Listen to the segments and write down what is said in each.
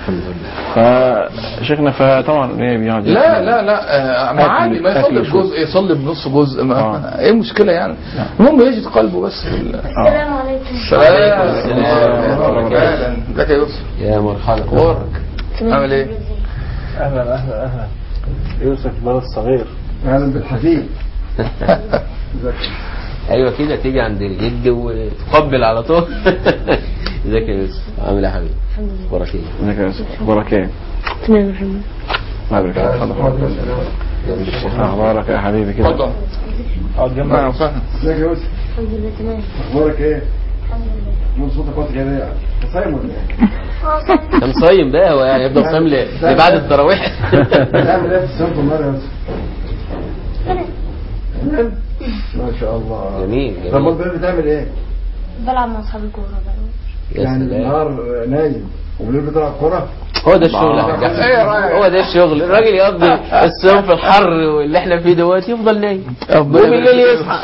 فشيخنا فطبعا ايه بيقعد لا لا لا آه، ما أكل- عادي ما يصلي أكل شرب. بجزء يصلي بنص جزء ما آه. ايه المشكله يعني المهم يجد قلبه بس في ال- السلام عليكم سلام اهلا ازيك يا يوسف يا مرحبا اخبارك عامل ايه؟ اهلا اهلا اهلا يوسف بلد صغير اهلا بالحفيد ايوه كده تيجي عند الجد وتقبل على طول ازيك يا يوسف عامل ايه يا حبيبي الحمد لله اخبارك ايه ازيك يا يوسف اخبارك ايه؟ تمام يا محمد الله يبارك فيك. اتفضل. جنب الشيخ اخبارك يا حبيبي كده اتفضل اقعد جنبك اهلا وسهلا ازيك يا يوسف الحمد لله تمام اخبارك ايه؟ الحمد لله من صوتك واطي كده يعني صايم ولا ايه؟ اه صح كان صايم بقى هو يعني يفضل صايم ل- لبعد التراويح بتعمل ايه في الصيام في النار يا يوسف؟ ما شاء الله جميل طب جميل امال بتعمل ايه؟ بلعب مع اصحاب الكوره بقى يا يعني سلام النهار نايم وبالليل بتلعب كوره هو ده الشغل يا حاج أحمد. هو ده الشغل الراجل يقضي الصيام في الحر واللي احنا فيه دلوقتي يفضل نايم وبالليل يصحى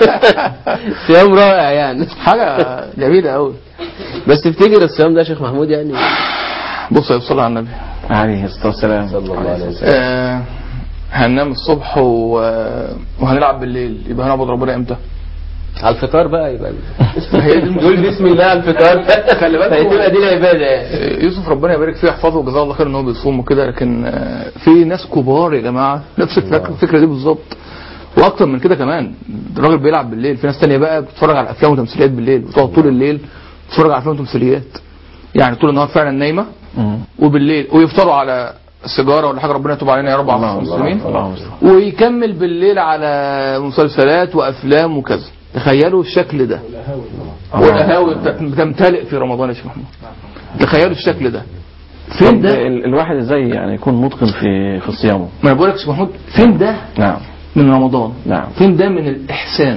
صيام رائع يعني حاجه جميله قوي بس تفتكر الصيام ده يا شيخ محمود يعني بص يا صلى على النبي عليه الصلاه والسلام صلى الله عليه وسلم آه هننام الصبح و... وهنلعب بالليل يبقى هنعبد ربنا امتى؟ على الفطار بقى يبقى هي دي المشكلة. قول بسم الله على الفطار خلي بالك هو- هتبقى دي العباده يعني يوسف ربنا يبارك فيه يحفظه وجزاه الله خير ان هو بيصوم وكده لكن آه، في ناس كبار يا جماعه نفس الفك- الفكره دي بالظبط واكتر من كده كمان الراجل بيلعب بالليل في ناس تانية بقى بتتفرج على افلام وتمثيليات بالليل بتقعد طول الليل تتفرج على افلام وتمثيليات يعني طول النهار فعلا نايمه مم. وبالليل ويفطروا على سيجاره ولا حاجه ربنا يتوب علينا يا رب على اللهم المسلمين صل- اللهم صل. ويكمل بالليل على مسلسلات وافلام وكذا تخيلوا الشكل ده والقهاوي بت- بتمتلئ في رمضان يا شيخ محمود تخيلوا الشكل ده فين طب ده ال- الواحد ازاي يعني يكون متقن في في صيامه ما انا بقول لك يا شيخ محمود فين ده نعم من رمضان نعم. فين ده من الاحسان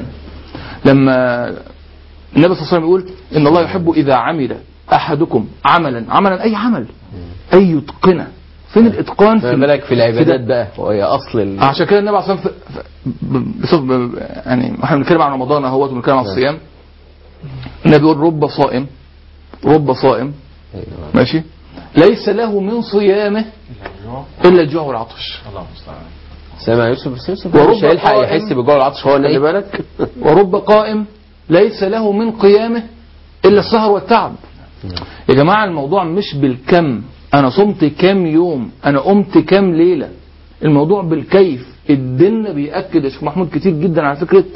لما النبي صلى الله عليه وسلم يقول ان الله يحب اذا عمل احدكم عملا عملا اي عمل اي يتقنه فين الاتقان ما بالك في ده؟ العبادات بقى وهي اصل ال... عشان كده النبي عليه الصلاه والسلام ف- ب- بصف ب- يعني احنا بنتكلم عن رمضان اهوت وبنتكلم عن الصيام النبي يقول رب صائم رب صائم أيوة. ماشي ليس له من صيامه الا الجوع والعطش سامع يوسف بس يوسف ورب مش هيلحق قائم- يحس بالجوع والعطش هو خلي نايم بالك ورب قائم ليس له من قيامه الا السهر والتعب يا جماعه الموضوع مش بالكم انا صمت كام يوم انا قمت كام ليله الموضوع بالكيف الدين بيأكد يا شيخ محمود كتير جدا على فكره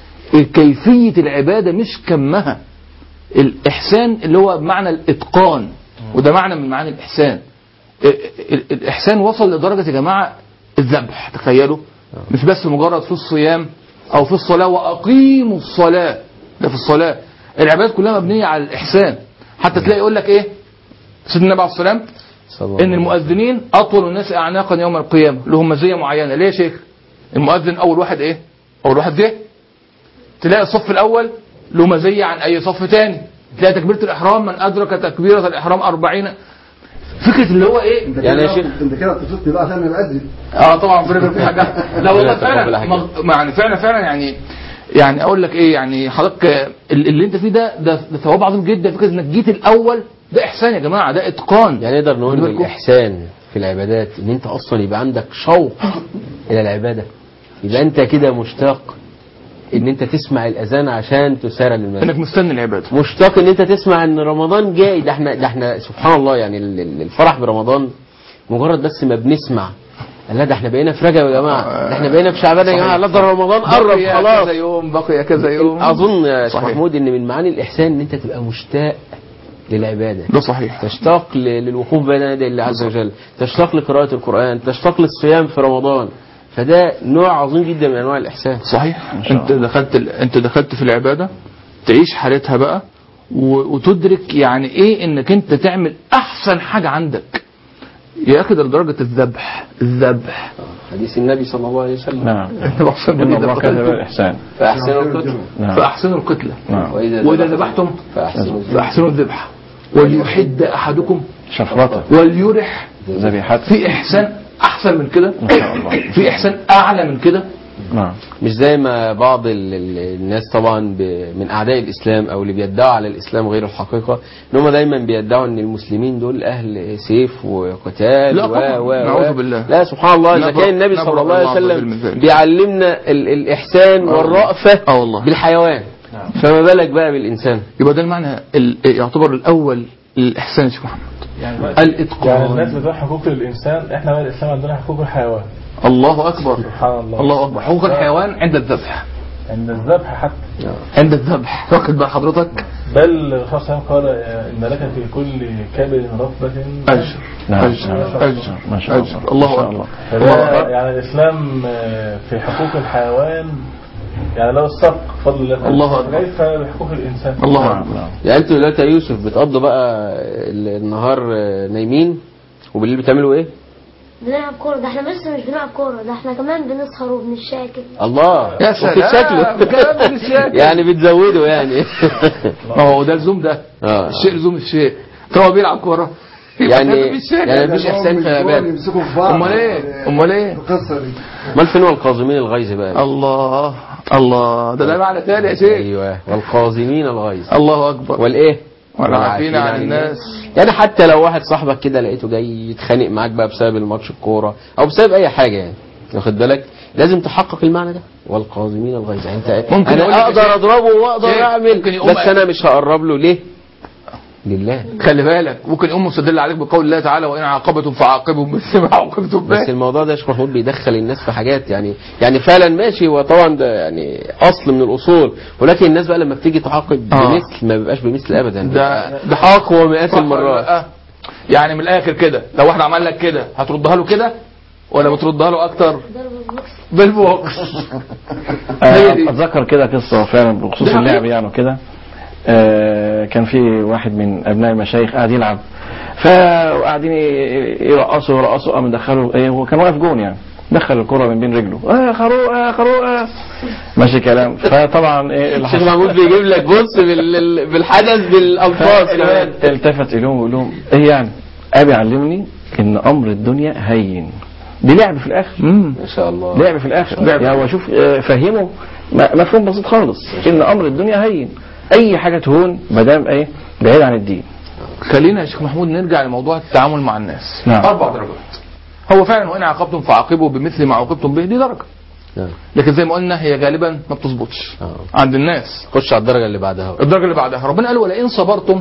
كيفيه العباده مش كمها الاحسان اللي هو بمعنى الاتقان وده معنى من معاني الاحسان ال- ال- الاحسان وصل لدرجه يا جماعه الذبح تخيلوا مش بس مجرد في الصيام او في الصلاه واقيموا الصلاه ده في الصلاه العبادات كلها مبنيه على الاحسان حتى تلاقي يقول لك ايه سيدنا النبي عليه الصلاه والسلام صلى الله ان عليه المؤذنين اطول الناس اعناقا يوم القيامه لهم مزيه معينه ليه يا شيخ المؤذن اول واحد ايه اول واحد جه تلاقي الصف الاول له مزيه عن اي صف تاني تلاقي تكبيره الاحرام من ادرك تكبيره الاحرام أربعين فكره اللي هو ايه انت يعني كده يا شيخ- انت كده اتصلت بقى عشان ابقى اذن اه طبعا فرق في حاجه لا والله ربنا يتقبل فعلا حاجة. مغ- يعني فعلا فعلا يعني يعني اقول لك ايه يعني حضرتك آه، ال- اللي انت فيه ده ده ده ثواب عظيم جدا فكره انك جيت الاول ده احسان يا جماعه ده اتقان يعني نقدر نقول خدوا ان بالكم. الاحسان في العبادات ان انت اصلا يبقى عندك شوق الى العباده يبقى انت كده مشتاق ان انت تسمع الاذان عشان تسارع للمسجد انك مستني العباده مشتاق ان انت تسمع ان رمضان جاي ده احنا ده احنا سبحان الله يعني ال- ال- الفرح برمضان مجرد بس ما بنسمع لا ده احنا بقينا في رجب يا جماعه ده احنا بقينا في شعبان يا جماعه لا ده رمضان قرب بقي خلاص كذا يوم بقي كذا يوم اظن يا شيخ صحيح. محمود ان من معاني الاحسان ان انت تبقى مشتاق للعباده ده صحيح تشتاق ل- للوقوف بين يدي الله عز وجل تشتاق لقراءة القرآن تشتاق للصيام في رمضان فده نوع عظيم جدا من أنواع الإحسان صحيح شاء انت دخلت ال... انت دخلت في العباده تعيش حالتها بقى و... وتدرك يعني ايه انك انت تعمل احسن حاجه عندك يا اخي ده لدرجه الذبح الذبح حديث النبي صلى الله عليه وسلم نعم انت بحسن ان الله كتب الاحسان فأحسنوا القتل نعم فاحسنوا القتله نعم واذا ذبحتم فأحسنوا الذبح. فاحسنوا الذبح وليحد احدكم شفرته وليرح ذبيحته في احسان احسن من كده ان شاء الله في احسان اعلى من كده نعم مش زي ما بعض ال- ال- الناس طبعا ب- من اعداء الاسلام او اللي بيدعوا على الاسلام غير الحقيقه ان هم دايما بيدعوا ان المسلمين دول اهل سيف وقتال لا و طبعاً. و و نعوذ بالله. لا سبحان الله اذا نبرأ- كان النبي صلى نبرأ الله عليه الله وسلم من ذلك. بيعلمنا ال- الاحسان والرأفه اه والله بالحيوان فما بالك بقى بالانسان يبقى ده المعنى ال- يعتبر الاول الاحسان يا شيخ محمد يعني الاتقان يعني الناس بتقول حقوق الانسان احنا بقى الاسلام عندنا حقوق الحيوان الله اكبر سبحان الله الله اكبر حقوق الحيوان عند الذبح عند الذبح حتى عند الذبح واخد بال حضرتك بل الرسول صلى الله عليه وسلم قال آه، ان لك في كل كبد رطبه اجر نعم اجر اجر ما شاء الله اجر الله ما شاء اكبر فده يعني الاسلام آه، في حقوق الحيوان يعني لو السبق فضل الله الله أكبر. كيف بحقوق الانسان الله نعم اكبر نعم يعني انتوا دلوقتي يا يوسف بتقضوا بقى ال- النهار آه، نايمين وبالليل بتعملوا ايه؟ بنلعب كورة ده احنا بس مش بنلعب كورة ده احنا كمان بنسهر وبنشاكل الله يا سلام وبتتشكلوا. كلام بالشكل. يعني بتزودوا يعني ما هو ده لزوم ده اه الشيء لزوم الشيء هو بيلعب كوره يعني مفيش شيء. يعني مفيش احسان في العباد يمسكوا في بعض امال ايه امال ايه القصه دي امال فين هو القازمين الغيظ بقى الله الله ده ده معنى ثاني يا شيخ ايوه والقازمين الغيظ الله اكبر والايه والعافين عن الناس يعني حتى لو واحد صاحبك كده لقيته جاي يتخانق معاك بقى بسبب الماتش الكوره او بسبب اي حاجه يعني واخد بالك لازم تحقق المعنى ده والقازمين الغيظ يعني انت ممكن يقول لك انا اقدر شيء- اضربه واقدر شيء اعمل ممكن يقوم بس قايل- انا مش هقرب له ليه لله خلي بالك ممكن يقوم مستدل عليك بقول الله تعالى وان عاقبتم فعاقبوا مثل ما عوقبتم بس به الموضوع ده يا شيخ محمود بيدخل الناس في حاجات يعني يعني فعلا ماشي هو طبعا ده يعني اصل من الاصول ولكن الناس بقى لما بتيجي تعاقب آه. بمثل ما بيبقاش بمثل ابدا ده ده اقوى مئات صح ولا المرات لأ؟ يعني من الاخر كده لو واحد عمل لك كده هتردها له كده ولا بتردها له اكتر ضرب البوكس بالبوكس هي دي. آه، اتذكر كده قصه فعلا بخصوص ده حقيقي. اللعب يعني وكده آه، كان في واحد من ابناء المشايخ قاعد يلعب فقاعدين ي- يرقصوا يرقصوا قام دخلوا ايه هو كان واقف جون يعني دخل الكرة من بين رجله اه خروقه خروقه ماشي كلام فطبعا ايه اللي الشيخ حصل محمود بيجيب لك بص بال- بالحدث بالالفاظ كمان التفت اليهم ويقول لهم ايه يعني ابي علمني ان امر الدنيا هين دي لعب في الاخر مم. ما شاء الله لعب في الاخر يعني هو شوف آه، فهمه م- مفهوم بسيط خالص ان امر الدنيا هين اي حاجه تهون ما دام ايه بعيد عن الدين خلينا يا شيخ محمود نرجع لموضوع التعامل مع الناس نعم. اربع درجات هو فعلا وان عاقبتم فعاقبوا بمثل ما عوقبتم به دي درجه نعم. لكن زي ما قلنا هي غالبا ما بتظبطش آه. عند الناس خش على الدرجه اللي بعدها الدرجه اللي بعدها ربنا قال ولئن صبرتم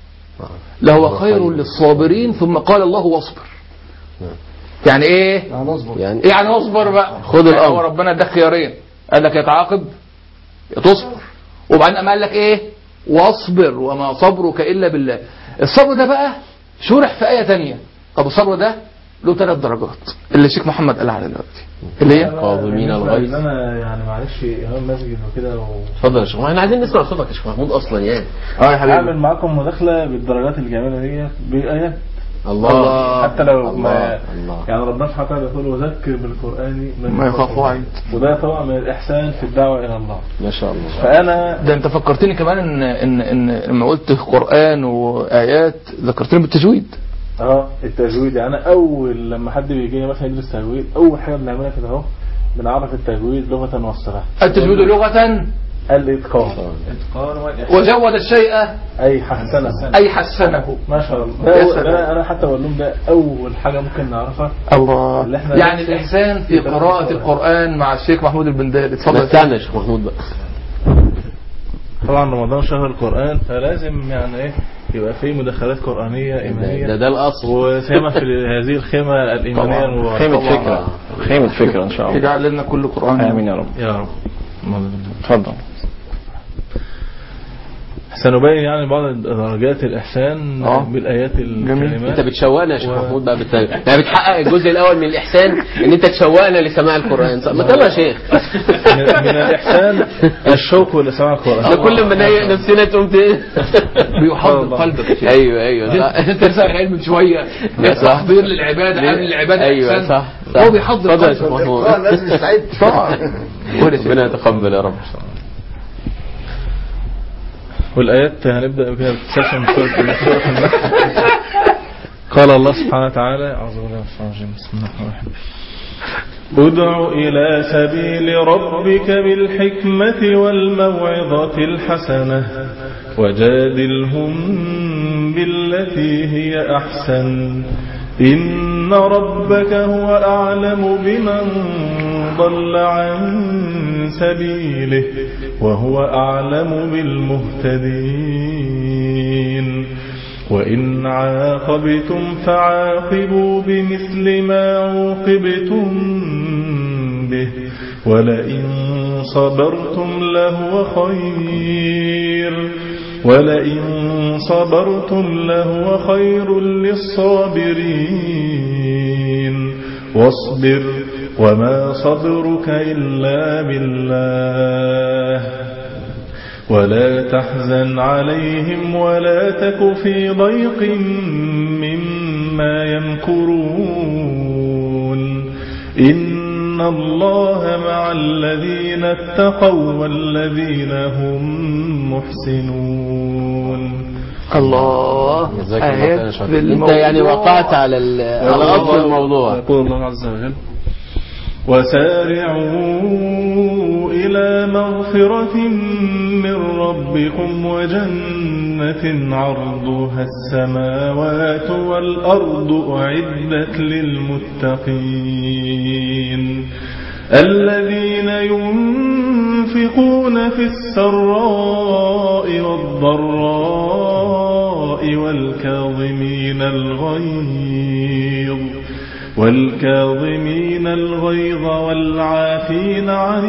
لهو خير للصابرين ثم قال الله واصبر يعني ايه يعني اصبر يعني إيه يعني اصبر بقى خد يعني الأمر. هو ربنا اداك خيارين قال لك يا تعاقب يا تصبر وبعدين قام قال لك ايه واصبر وما صبرك الا بالله الصبر ده بقى شرح في ايه تانية طب الصبر ده له ثلاث درجات اللي الشيخ محمد قال عليها دلوقتي اللي هي قاضمين بالنسبة الغيظ. إن انا يعني معلش امام مسجد وكده و... اتفضل يا شيخ محمود احنا عايزين نسمع صوتك يا شيخ محمود اصلا يعني اه يا اعمل معاكم مداخله بالدرجات الجميله ديت بايات الله حتى لو الله ما الله يعني ربنا سبحانه وتعالى يقول وذكر بالقران من ما يخاف وعيد وده طبعا من الاحسان في الدعوه الى الله ما شاء الله فانا ده انت فكرتني كمان ان ان ان لما قلت قران وايات ذكرتني بالتجويد اه التجويد يعني انا اول لما حد بيجي لي مثلا يدرس تجويد اول حاجه بنعملها كده اهو بنعرف التجويد لغه والصلاح التجويد لغه الاتقان وجود الشيء اي حسنه اي حسنه ما شاء الله يا ده سلام. ده انا حتى بقول لهم ده اول حاجه ممكن نعرفها الله اللي احنا يعني الإحسان في قراءة القرآن مع الشيخ محمود البنداري اتفضل متعنا يا شيخ محمود بقى طبعا رمضان شهر القران فلازم يعني ايه يبقى في مداخلات قرانيه ده, ايمانيه ده, ده الاصل وسيما في هذه الخيمه الايمانيه المباركه خيمة فكرة خيمة فكرة ان شاء الله يجعل لنا كل قرآن امين يا رب يا رب اتفضل سنبين يعني بعض درجات الإحسان آه. بالآيات الكريمات انت بتشوقنا يا شيخ و- محمود بقى بالت... يعني بتحقق الجزء الاول من الاحسان ان انت تشوقنا لسماع القران صح؟ ما تلا يا شيخ من, من الإحسان الشوق لسماع القرآن احنا كل ما نضايق نفسنا تقوم ت- بيحضر قلبك يا شيخ. ايوه ايوه صح انت لسه قايل من شويه صح. تحضير للعباده قبل العباده ايوه إحسان. صح صح هو بيحضر اتفضل يا قلبك. شيخ محمود اه لازم يستعد طبعا قول يا شيخ. ربنا يتقبل يا رب والآيات هنبدأ بها بتسلسل من سورة من سورة النحل قال الله سبحانه وتعالى أعوذ بالله من الشيطان الرجيم بسم الله الرحمن الرحيم ادع إلى سبيل ربك بالحكمة والموعظة الحسنة وجادلهم بالتي هي أحسن إن ربك هو أعلم بمن ضل عن سبيله وهو أعلم بالمهتدين وإن عاقبتم فعاقبوا بمثل ما عوقبتم به ولئن صبرتم لهو خير ولئن صبرتم لهو خير للصابرين واصبر وما صبرك إلا بالله ولا تحزن عليهم ولا تك في ضيق مما يمكرون إن الله مع الذين اتقوا والذين هم محسنون الله جزاك الله آيات خيرا شاطر. في انت الموضوع. يعني وقعت على ال- على اصل الموضوع يقول الله عز وجل وسارعوا إلى مغفرة من ربكم وجنة عرضها السماوات والأرض أعدت للمتقين الذين ينفقون في السراء والضراء والكاظمين الغيظ والكاظمين الغيظ والعافين عن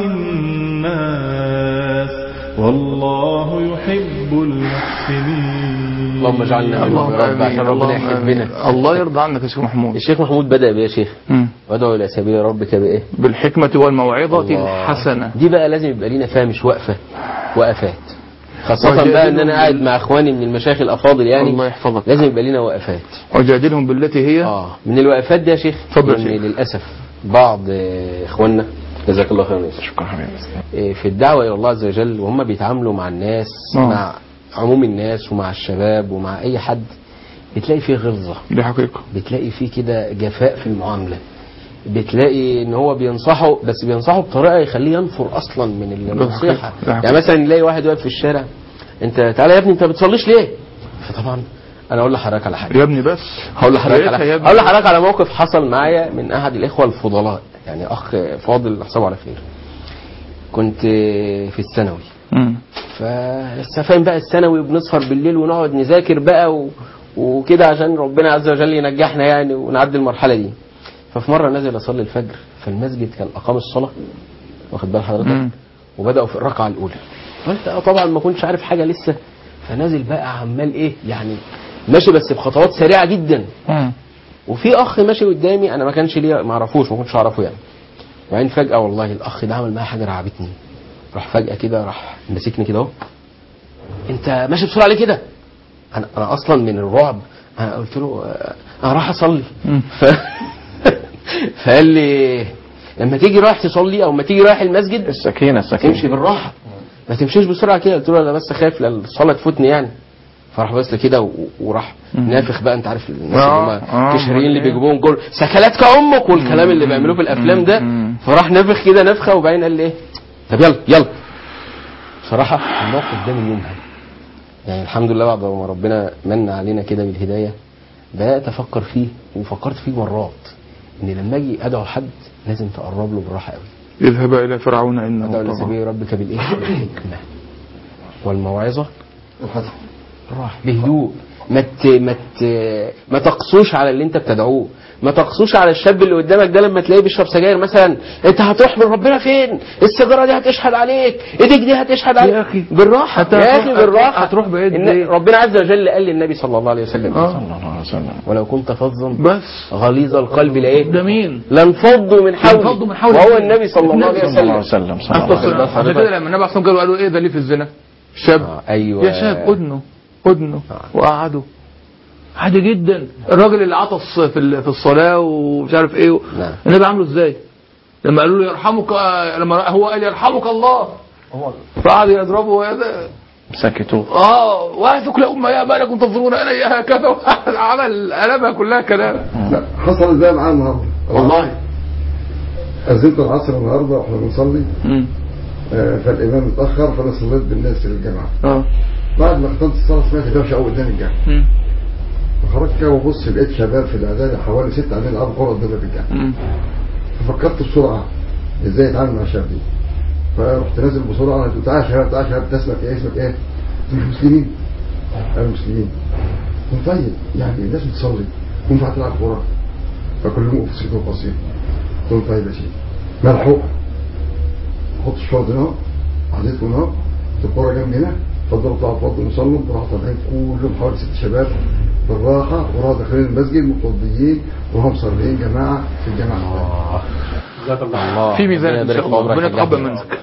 الناس والله يحب المحسنين اللهم اجعلنا منهم اللهم يا رب عشان آمين ربنا اللهم آمين. يحبنا الله يرضى عنك يا شيخ محمود الشيخ محمود بدأ بإيه يا شيخ مم. وادعو إلى سبيل ربك بإيه بالحكمة والموعظة الله. الحسنة دي بقى لازم يبقى لينا فيها مش وقفة وقفات خاصة وجادلهم بقى ان انا قاعد بال- مع اخواني من المشايخ الافاضل يعني الله يحفظك لازم يبقى لينا وقفات وجادلهم بالتي هي اه من الوقفات دي يا شيخ اتفضل يا ان شيخ. للاسف بعض آه، اخواننا جزاك الله خيرا يا يوسف. شكرا حبيبي آه، في الدعوة الى الله عز وجل وهم بيتعاملوا مع الناس آه. مع عموم الناس ومع الشباب ومع اي حد بتلاقي فيه غلظة دي حقيقة بتلاقي فيه كده جفاء في المعاملة بتلاقي ان هو بينصحه بس بينصحه بطريقه يخليه ينفر اصلا من النصيحه ده حقيقي. يعني مثلا يلاقي واحد واقف في الشارع انت تعالى يا ابني انت ما بتصليش ليه فطبعا انا اقول لحضرتك على حاجه يا ابني بس هقول لحضرتك يا ريتها يا على ابني. هقول لحضرتك على موقف حصل معايا من احد الاخوه الفضلاء يعني اخ فاضل احسبه على خير كنت في الثانوي مم. فلسه فاهم بقى الثانوي وبنسهر بالليل ونقعد نذاكر بقى و... وكده عشان ربنا عز وجل ينجحنا يعني ونعدي المرحله دي ففي مره نازل اصلي الفجر فالمسجد كان اقام الصلاه واخد بال حضرتك مم. وبداوا في الركعه الاولى قلت اه طبعا ما كنتش عارف حاجه لسه فنازل بقى عمال ايه يعني ماشي بس بخطوات سريعه جدا مم. وفي اخ ماشي قدامي انا ما كانش ليا ما اعرفوش ما كنتش اعرفه يعني وبعدين فجاه والله الاخ ده عمل معايا حاجه رعبتني راح فجاه كده راح ماسكني كده اهو انت ماشي بسرعه ليه كده انا انا اصلا من الرعب انا قلت له آه، انا راح اصلي مم. ف... فقال لي لما تيجي رايح تصلي او ما تيجي رايح المسجد السكينة السكينة تمشي بالراحه ما تمشيش بسرعه كده قلت له انا بس خايف لا الصلاه تفوتني يعني فراح بس كده و- وراح نافخ بقى انت عارف الناس آه، اللي هم آه، كشريين اللي أمال إيه؟ بيجيبوهم جول سكلاتك امك والكلام اللي بيعملوه في الافلام ده مم. فراح نافخ كده نفخه وبعدين قال لي ايه طب يلا يلا بصراحه الموقف ده من يومها يعني الحمد لله بعد ما ربنا من علينا كده بالهدايه بدات افكر فيه وفكرت فيه مرات ان لما اجي ادعو حد لازم تقرب له بالراحه قوي اذهب الى فرعون انه ادعو طغى. لسبيل ربك بالايه بالحكمه والموعظه راح بهدوء ما ت... ما ت... ما تقسوش على اللي انت بتدعوه ما تقسوش على الشاب اللي قدامك ده لما تلاقيه بيشرب سجاير مثلا انت هتروح من ربنا فين السيجاره دي هتشهد عليك ايديك دي هتشهد عليك يا أخي. بالراحه هت- يا هتروح- اخي بالراحه هتروح بعيد إن ليه؟ ربنا عز وجل قال للنبي صلى الله عليه وسلم اه صلى الله عليه وسلم ولو كنت فظا بس غليظ القلب لايه ده مين لانفضوا من حولك لانفضوا من حولك. وهو النبي صلى الله عليه صلى الله عليه وسلم وسلم صلى الله عليه وسلم عشان كده لما النبي عليه الصلاه والسلام قالوا ايه ده ليه في الزنا شاب آه، ايوه يا شاب ادنه ادنه وقعدوا عادي جدا الراجل اللي عطس في ال- في الصلاه ومش عارف ايه نعم. النبي عامله ازاي لما قالوا له يرحمك لما هو قال يرحمك الله فقعد يضربه ويد- سكتوا اه واعفك لأم يا ما لكم تنظرون الي هكذا عمل قلبها كلها كلام لا حصل ازاي معاه النهارده والله أذنت العصر النهارده واحنا بنصلي مم. آه، فالإمام اتأخر فأنا صليت بالناس للجماعة اه بعد ما ختمت الصلاة سمعت دوشة قوي قدام الجامع مم. فخرجت كده وبص لقيت شباب في الإعداد حوالي ست قاعدين يلعبوا كورة قدام الجامع مم. ففكرت بسرعة ازاي اتعامل مع الشباب دي فرحت نازل بسرعة قلت له تعالى يا شباب تعالى يا شباب أنت اسمك ايه اسمك ايه؟ قلت له مسلمين قالوا مسلمين قلت طيب يعني الناس بتصلي كنت هتلعب كورة فكلهم وقفوا سكتوا وبصين قلت لهم طيب يا سيدي ملحوق حط الشوط هنا حطيتكم هنا الكورة جنبي هنا اتفضلوا اطلعوا اتفضلوا صلوا راحوا طالعين كلهم حوالي ست شباب بالراحة وراحوا داخلين المسجد متوضيين وهم مصلين جماعة في الجامعة جزاك الله الله في ميزان ربنا ان شاء يبارك في الله عمرك ربنا يا يتقبل جحد. منك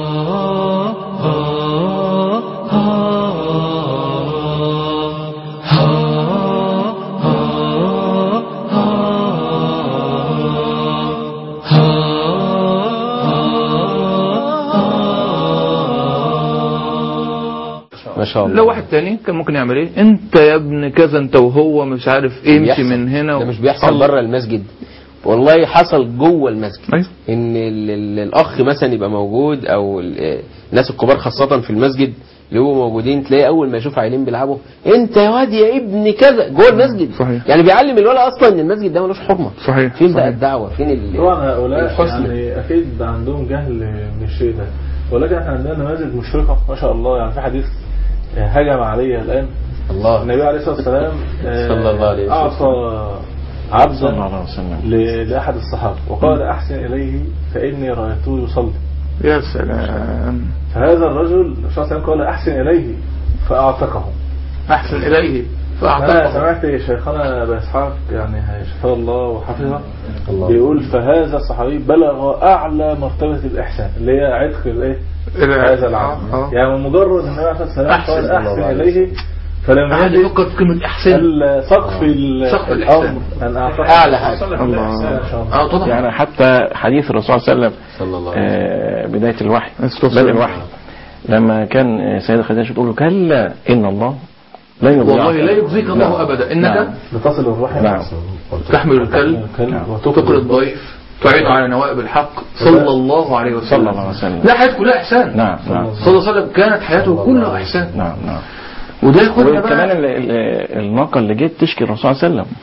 ما شاء الله لو واحد تاني كان ممكن يعمل ايه انت يا ابن كذا انت وهو مش عارف ايه امشي بيحصل. من هنا ده و- مش بيحصل الله. بره المسجد والله حصل جوه المسجد أيوة. ان ال- ال- الاخ مثلا يبقى موجود او ال- الناس الكبار خاصه في المسجد اللي هو موجودين تلاقي اول ما يشوف عيلين بيلعبوا انت يا واد يا ابن كذا جوه المسجد صحيح. يعني بيعلم الولد اصلا ان المسجد ده ملوش حرمه صحيح فين بقى صحيح. الدعوه فين ال- طبعا هؤلاء الحسن يعني اكيد عندهم جهل من الشيء ده ولكن احنا عندنا نماذج مشرقه ما شاء الله يعني في حديث هجم علي الان الله النبي عليه الصلاه والسلام آه، صلى الله عليه وسلم. اعطى صلى الله عبدا عليه وسلم ل- لاحد الصحابه وقال احسن اليه فاني رايته يصلي يا سلام فهذا الرجل الرسول صلى الله عليه وسلم قال احسن اليه فاعتقه احسن اليه انا فاعتقد سمعت شيخنا ابا اسحاق يعني شفاه الله وحفظه الله. بيقول فهذا الصحابي بلغ اعلى مرتبه الاحسان اللي هي عتق الايه هذا العبد آه. يعني مجرد ان النبي عليه الصلاه والسلام أحسن قال الله احسن عليه اليه فلم قاعد يجد يفكر في كلمه احسن سقف ال- سقف الإحسان. الامر ان اعتقد أعلى حاجة. الله ان شاء الله اه طبعا يعني حتى حديث الرسول صلى الله عليه وسلم صلى الله عليه وسلم آه، بداية الوحي الصلاة والسلام. بدء الوحي لما كان آه، سيدة خديجة تقول له كلا إن الله لا يضيع والله لا يخزيك نعم. الله ابدا انك نعم. لتصل الرحم نعم تحمل الكلب تقر الضيف تعين على نوائب الحق صلى الله عليه وسلم صلى الله عليه وسلم لا حياته كلها احسان نعم نعم صلى الله عليه وسلم كانت حياته كلها احسان نعم نعم وده ياخدنا وكمان بقى ال- ال- الناقة اللي جت تشكي الرسول صلى الله عليه وسلم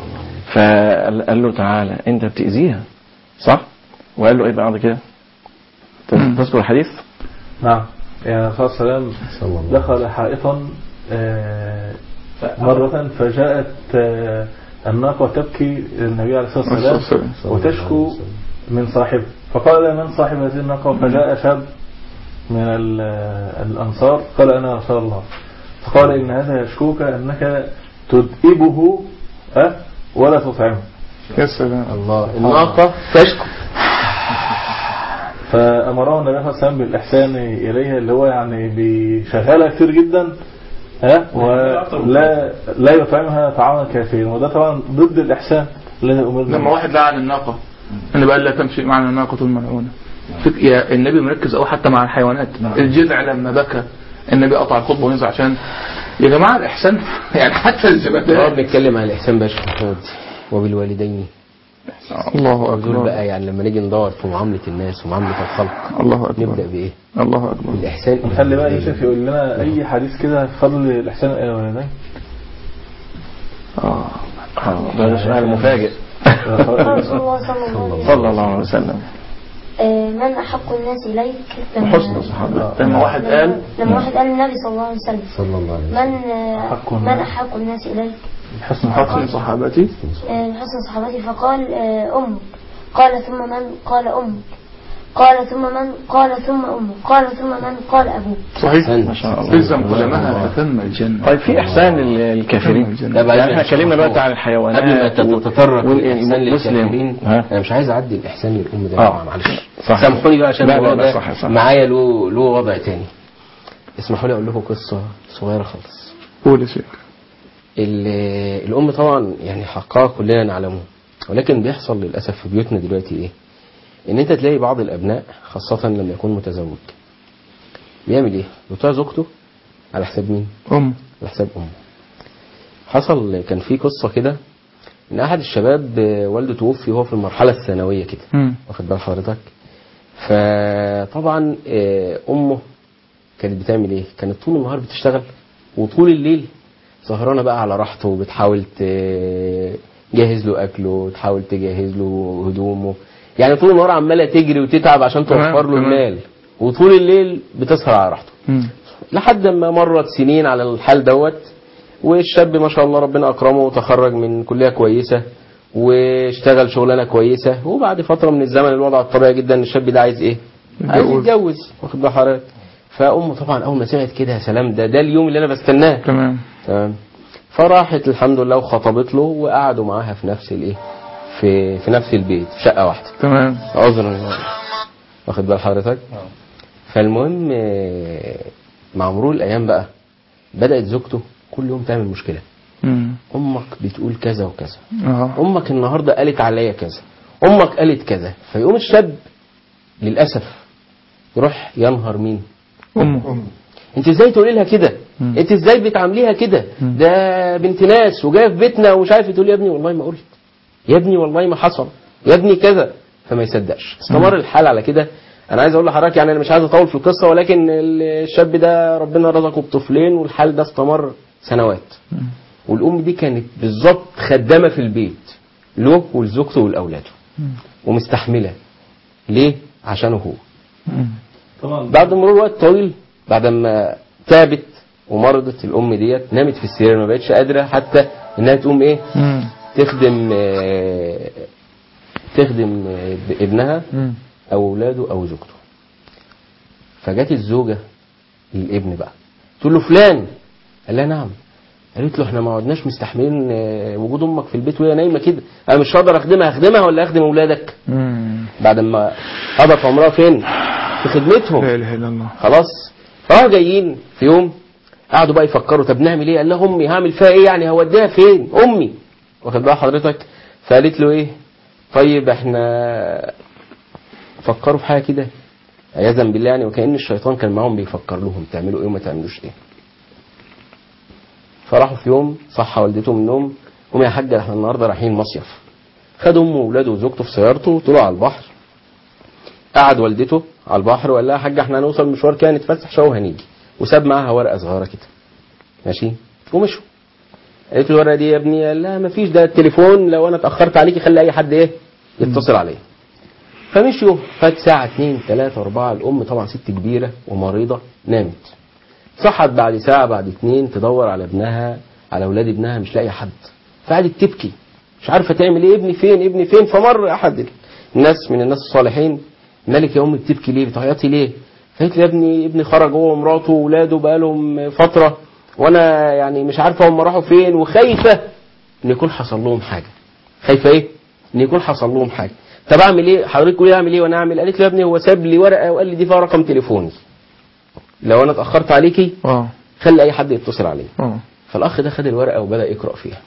فقال قال له تعالى انت بتأذيها صح وقال له ايه بعد كده مم. تذكر الحديث نعم يعني الرسول صلى الله عليه وسلم صلى الله عليه دخل حائطا آه، مرة فجاءت آه، الناقة تبكي النبي عليه الصلاة والسلام والسلام. وتشكو من صاحبه فقال من صاحب هذه الناقة فجاء شاب من ال- الأنصار قال أنا رسول الله فقال إن هذا يشكوك أنك تدئبه أه ولا تطعمه يا سلام الله الناقة تشكو فأمره النبي صلى الله عليه وسلم بالإحسان إليها اللي هو يعني بيشغلها كتير جدا ها ولا لا يطعمها طعاما كافيا وده طبعا ضد الإحسان الذي أمرنا لما واحد لعن الناقة أنا بقى لا تمشي معنا الناقة الملعونة فك- يا النبي مركز أو حتى مع الحيوانات الجذع لما بكى النبي قطع الخطبة ونزل عشان يا جماعة الإحسان يعني حتى اه الجبهات بنتكلم عن الإحسان باشا محمود وبالوالدين الله دول أكبر بقى يعني لما نيجي ندور في معاملة الناس ومعاملة الخلق الله نبدأ أكبر بإيه؟ الله أكبر بالإحسان نخلي بقى يوسف يقول لنا أي حديث كده في فضل الإحسان إلى الوالدين اه آه، ده سؤال مفاجئ قال رسول الله صلى الله عليه وسلم صلى الله عليه وسلم آه، من أحق الناس إليك لما- وحسن صحابة لما واحد قال لما واحد قال النبي صلى الله عليه وسلم صلى الله عليه وسلم من آه، أحق من الناس. أحق الناس إليك حسن حسن صحابتي آه، حسن صحابتي فقال آه، أمك قال ثم من قال أمك قال ثم من قال ثم أمك قال ثم من قال أبوك صحيح ما شاء الله الزم قدمها فتم الجنة طيب في احسان لل- للكافرين ده بقى يعني احنا مش اتكلمنا مفهوم. دلوقتي عن الحيوانات قبل ما و- تتطرق وال- للإحسان المسلم. للكافرين ها؟ أنا مش عايز أعدي الإحسان للأم ده آه. يا جماعة معلش صح. سامحوني بقى عشان لا، لا، الموضوع لا، ده صح، صح. معايا له له وضع تاني اسمحوا لي أقول لكم قصة صغيرة خالص قول يا شيخ ال- الأم طبعا يعني حقها كلنا نعلمه ولكن بيحصل للأسف في بيوتنا دلوقتي إيه إن أنت تلاقي بعض الأبناء خاصة لما يكون متزوج بيعمل إيه بيطيع زوجته على حساب مين أم على حساب أمه حصل كان في قصة كده ان احد الشباب آه، والده توفي وهو في المرحله الثانويه كده مم. واخد بال حضرتك فطبعا آه، امه كانت بتعمل ايه كانت طول النهار بتشتغل وطول الليل سهرانه بقى على راحته وبتحاول تجهز له اكله تحاول تجهز له هدومه يعني طول النهار عماله تجري وتتعب عشان تمام، توفر له تمام. المال وطول الليل بتسهر على راحته مم. لحد ما مرت سنين على الحال دوت والشاب ما شاء الله ربنا اكرمه وتخرج من كليه كويسه واشتغل شغلانه كويسه وبعد فتره من الزمن الوضع الطبيعي جدا ان الشاب ده عايز ايه؟ عايز يتجوز. يتجوز واخد بال حضرتك فامه طبعا اول ما سمعت كده يا سلام ده ده اليوم اللي انا بستناه تمام تمام فراحت الحمد لله وخطبت له وقعدوا معاها في نفس الايه؟ في في نفس البيت في شقه واحده تمام عذرا واخد بال حضرتك فالمهم آه، مع مرور الايام بقى بدات زوجته كل يوم تعمل مشكله مم. امك بتقول كذا وكذا اه امك النهارده قالت عليا كذا امك قالت كذا فيقوم الشاب للاسف يروح ينهر مين امه انت ازاي تقولي لها كده مم. انت ازاي بتعامليها كده مم. ده بنت ناس وجايه في بيتنا ومش عارف تقول يا ابني والله ما قلت يا ابني والله ما حصل يا ابني كذا فما يصدقش استمر الحال على كده انا عايز اقول لحضرتك يعني انا مش عايز اطول في القصه ولكن الشاب ده ربنا رزقه بطفلين والحال ده استمر سنوات مم. والام دي كانت بالظبط خدامه في البيت له ولزوجته ولاولاده مم. ومستحمله ليه عشانه هو مم. طبعا بعد مرور وقت طويل بعد ما تعبت ومرضت الام ديت نامت في السرير ما بقتش قادره حتى انها تقوم ايه مم. تخدم آه، تخدم آه، ابنها مم. او اولاده او زوجته فجت الزوجه للابن بقى تقول له فلان قال لها نعم قالت له احنا ما عدناش مستحملين آه، وجود امك في البيت وهي نايمه كده انا مش هقدر اخدمها اخدمها ولا اخدم اولادك مم. بعد ما قضت عمرها فين في خدمتهم لا اله الا الله خلاص فراحوا جايين في يوم قعدوا بقى يفكروا طب نعمل ايه؟ قال لها امي هعمل فيها ايه يعني هوديها فين؟ امي واخد بقى حضرتك فقالت له ايه؟ طيب احنا فكروا في حاجه كده عياذا بالله يعني وكأن الشيطان كان معاهم بيفكر لهم تعملوا ايه وما تعملوش ايه. فراحوا في يوم صحى والدته من النوم قومي يا حاجه احنا النهارده رايحين مصيف. خد امه واولاده وزوجته في سيارته وطلعوا على البحر قعد والدته على البحر وقال لها يا حاجه احنا هنوصل مشوار كده نتفسح شويه وهنيجي وساب معاها ورقه صغيره كده ماشي ومشوا قالت له الورقه دي يا ابني قال لها مفيش ده التليفون لو انا اتاخرت عليكي خلي اي حد ايه يتصل عليا فمشيوا فات ساعه اتنين تلاته اربعه الام طبعا ست كبيره ومريضه نامت صحت بعد ساعه بعد اتنين تدور على ابنها على اولاد ابنها مش لاقيه حد فقعدت تبكي مش عارفه تعمل ايه ابني فين ابني فين فمر احد الناس من الناس الصالحين مالك يا امي بتبكي ليه بتعيطي ليه فقالت لي يا ابني ابني خرج هو ومراته واولاده بقالهم فتره وانا يعني مش عارفه هم راحوا فين وخايفه ان يكون حصل لهم حاجه خايفه ايه ان يكون حصل لهم حاجه طب اعمل ايه حضرتك قولي اعمل ايه وانا اعمل قالت لي يا ابني هو ساب لي ورقه وقال لي دي فيها رقم تليفوني لو انا اتاخرت عليكي اه خلي اي حد يتصل عليا اه فالاخ ده خد الورقه وبدا يقرا فيها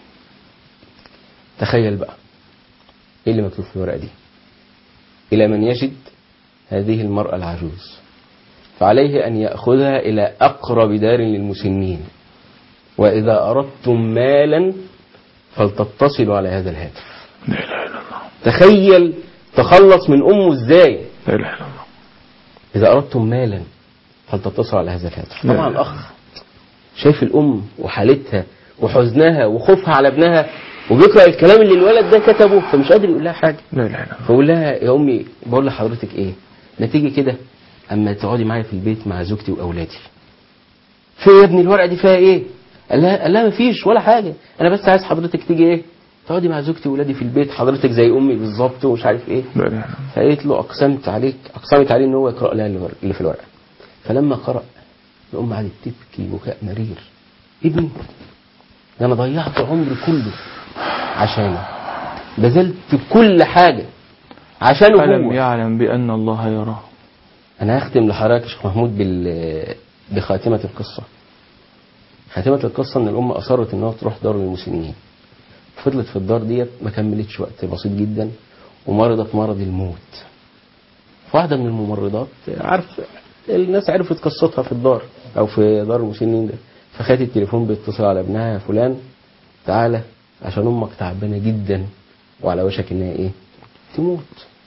تخيل بقى ايه اللي مكتوب في الورقه دي الى من يجد هذه المراه العجوز فعليه ان ياخذها الى اقرب دار للمسنين واذا اردتم مالا فلتتصلوا على هذا الهاتف لا اله الا الله تخيل تخلص من امه ازاي لا اله الا الله إذا أردتم مالا فلتتصلوا على هذا الهاتف لا. طبعا الأخ شايف الأم وحالتها وحزنها وخوفها على ابنها وبيقرأ الكلام اللي الولد ده كتبه فمش قادر يقول لها حاجة لا اله الا الله فبقول لها يا أمي بقول لحضرتك إيه ما تيجي كده أما تقعدي معايا في البيت مع زوجتي وأولادي في إيه يا ابني الورقة دي فيها إيه قال لها قال لها مفيش ولا حاجة أنا بس عايز حضرتك تيجي إيه تقعدي مع زوجتي وأولادي في البيت حضرتك زي أمي بالظبط ومش عارف إيه لا اله الا الله فقالت له اقسمت عليك اقسمت عليه ان هو يقرا لها اللي ور- اللي في الورقه فلما قرا الام قعدت تبكي بكاء مرير ابني ده انا ضيعت عمري كله عشانه بذلت كل حاجه عشانه ألم هو يعلم بأن الله يراه انا هختم لحضرتك يا شيخ محمود بال بخاتمه القصه خاتمه القصه ان الام اصرت انها تروح دار المسنين فضلت في الدار ديت ما كملتش وقت بسيط جدا ومرضت مرض الموت فواحده من الممرضات عارف الناس عرفت قصتها في الدار او في دار المسنين ده فخدت التليفون بيتصل على ابنها يا فلان تعالى عشان امك تعبانه جدا وعلى وشك انها ايه تموت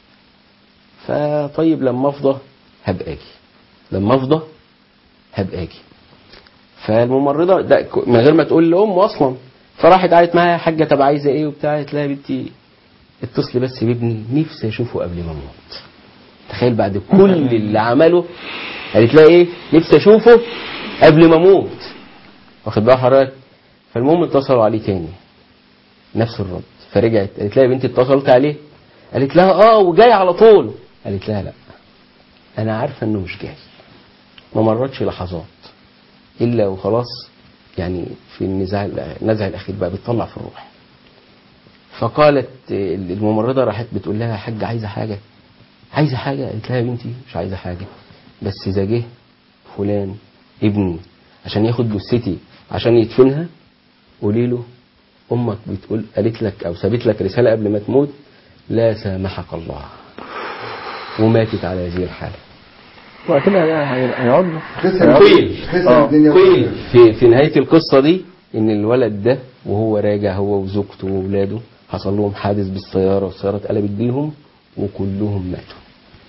فطيب لما افضى هبقى اجي لما افضى هبقى اجي فالممرضه ده ك- من غير ما تقول لامه اصلا فراحت قعدت معايا يا حاجه طب عايزه ايه وبتاع قالت لها يا بنتي اتصلي بس بابني نفسي اشوفه قبل ما اموت تخيل بعد كل اللي عمله قالت لها ايه نفسي اشوفه قبل ما اموت واخد بقى حضرتك فالمهم اتصلوا عليه تاني نفس الرد فرجعت قالت لها يا بنتي اتصلت عليه قالت لها اه وجاي على طول قالت لها لا انا عارفه انه مش جاي ما مرتش لحظات الا وخلاص يعني في النزاع النزع الاخير بقى بيطلع في الروح فقالت الممرضه راحت بتقول لها يا حاج عايزه حاجه عايزه حاجه قالت لها يا بنتي مش عايزه حاجه بس اذا جه فلان ابني عشان ياخد جثتي عشان يدفنها قولي له امك بتقول قالت لك او سابت لك رساله قبل ما تموت لا سامحك الله وماتت على هذه الحاله وأكيد هيقعد له خسر قيل خسر آه. الدنيا قيل في في نهايه القصه دي ان الولد ده وهو راجع هو وزوجته واولاده حصل لهم حادث بالسياره والسياره اتقلبت بيهم وكلهم ماتوا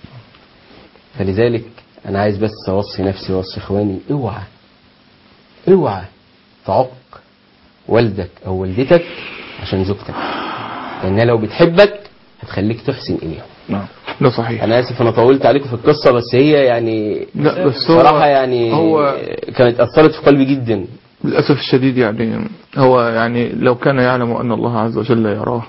فلذلك انا عايز بس اوصي نفسي واوصي اخواني اوعى اوعى تعق والدك او والدتك عشان زوجتك لانها لو بتحبك هتخليك تحسن اليهم نعم ده صحيح انا اسف انا طولت عليكم في القصه بس هي يعني لا بس هو صراحه يعني هو كانت اثرت في قلبي جدا للأسف الشديد يعني هو يعني لو كان يعلم أن الله عز وجل يراه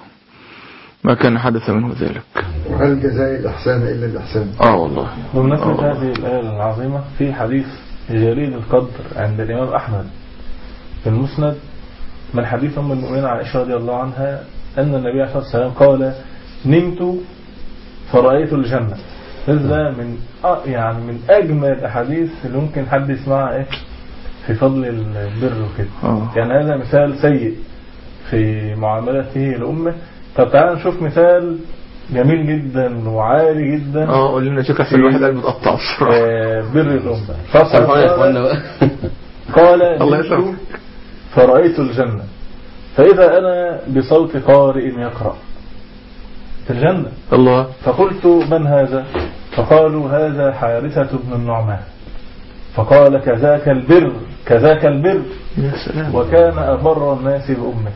ما كان حدث منه ذلك وهل جزاء الإحسان إلا الإحسان اه والله بمناسبة هذه الآية العظيمة في حديث جليل القدر عند الإمام أحمد في المسند من حديث أم المؤمنين عائشة رضي الله عنها أن النبي عليه الصلاة والسلام قال نمت فرأيت الجنة هذا من أ- يعني من أجمل الأحاديث اللي ممكن حد يسمعها إيه في فضل البر وكده اه يعني هذا مثال سيء في معاملته لأمه طب تعال نشوف مثال جميل جدا وعالي جدا اه قول لنا شيخ احسن الواحد قلبه اتقطع بصراحه آه، بر الأمة سامحونا يا اخوانا بقى قال الله نمت يسلمك. فرأيت الجنة فإذا أنا بصوت قارئ يقرأ في الجنة الله فقلت من هذا فقالوا هذا حارثة بن النعمان فقال كذاك البر كذاك البر يا سلام وكان أبر الناس بأمه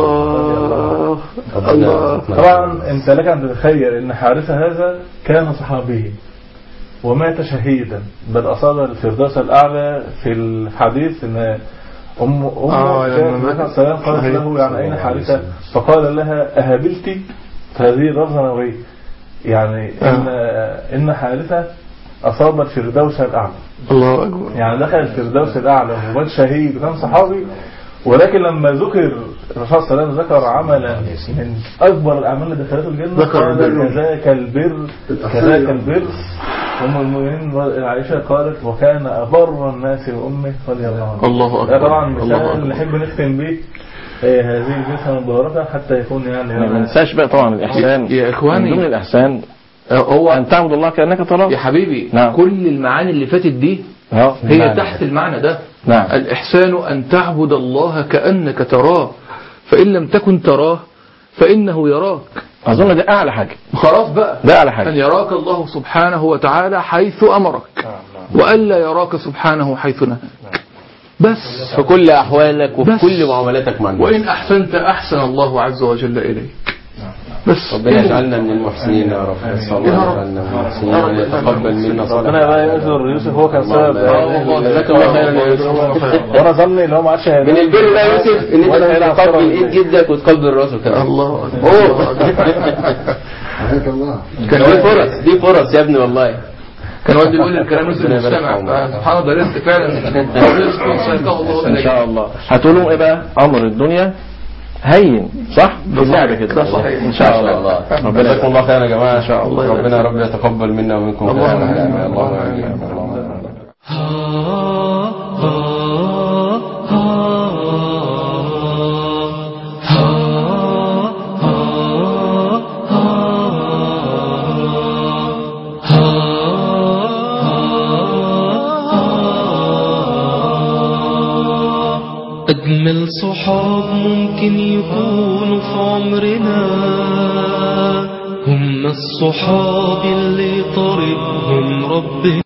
الله الله طبعا انت لك ان تتخيل ان حارثة هذا كان صحابيا ومات شهيدا بل اصاب الفردوس الاعلى في الحديث ان ام امه آه، جاءت لما النبي مات. عليه السلام قالت صحيح. له يعني اين حارثة فقال لها اهابلتي فهذه لفظة نووية يعني ان ان حارثة اصاب الفردوس الاعلى الله اكبر يعني دخل الفردوس الأعلى ومات شهيد وكان صحابي ولكن لما ذكر الرسول صلى الله عليه وسلم ذكر عملا من أكبر الأعمال اللي دخلته الجنة ذكر قال البر. كذاك البر كذاك البر أم المؤمنين عائشة قالت وكان أبر الناس وأمه رضي الله عنها الله ده اكبر طبعا الله مثال اكبر نحب نختم به آه، هذه الجلسة المباركة حتى يكون يعني ما ننساش بقى طبعا الإحسان يا إخواني. من ضمن الإحسان هو أن تعبد الله كأنك تراه يا حبيبي نعم. كل المعاني اللي فاتت دي اه هي نعم. تحت المعنى ده نعم الإحسان أن تعبد الله كأنك تراه فإن لم تكن تراه فإنه يراك أظن ده أعلى حاجة خلاص بقى ده أعلى أن حاجة يراك الله سبحانه وتعالى حيث أمرك وألا يراك سبحانه حيث نهاك بس في كل احوالك وفي بس. كل معاملاتك مع الناس وإن أحسنت أحسن الله عز وجل إليك بس ربنا يجعلنا من المحسنين يا رب نسال الله يا رب. يجعلنا من المحسنين ويتقبل منا صالح ربنا بقى يعذر يوسف هو كان سبب اه والله جزاك الله خيرا يا يوسف وانا ظني ان هو ما عادش من هينام. البر بقى يا يوسف ان ولا انت هيلعب تقبل كرة. ايد جدك وتقبل راسه كمان الله اوه حياك الله كان دي والدي فرص دي فرص يا ابني والله كان والدي بيقول لي الكلام نزل ربنا يبارك المجتمع في عمرك. سبحان الله ده رزق فعلا رزق سيقاه الله إن إليك شاء الله هتقولوا إيه بقى أمر الدنيا هين صح في اللعبة كده ده صحيح. إن شاء الله ربنا جزاكم الله خيرا يا جماعه ان شاء الله. ربنا يا رب يتقبل منا ومنكم اللهم اللهم آمين. امين اللهم امين اللهم امين أجمل أجمل صحاب ممكن يكونوا في عمرنا هم الصحاب اللي طريقهم ربنا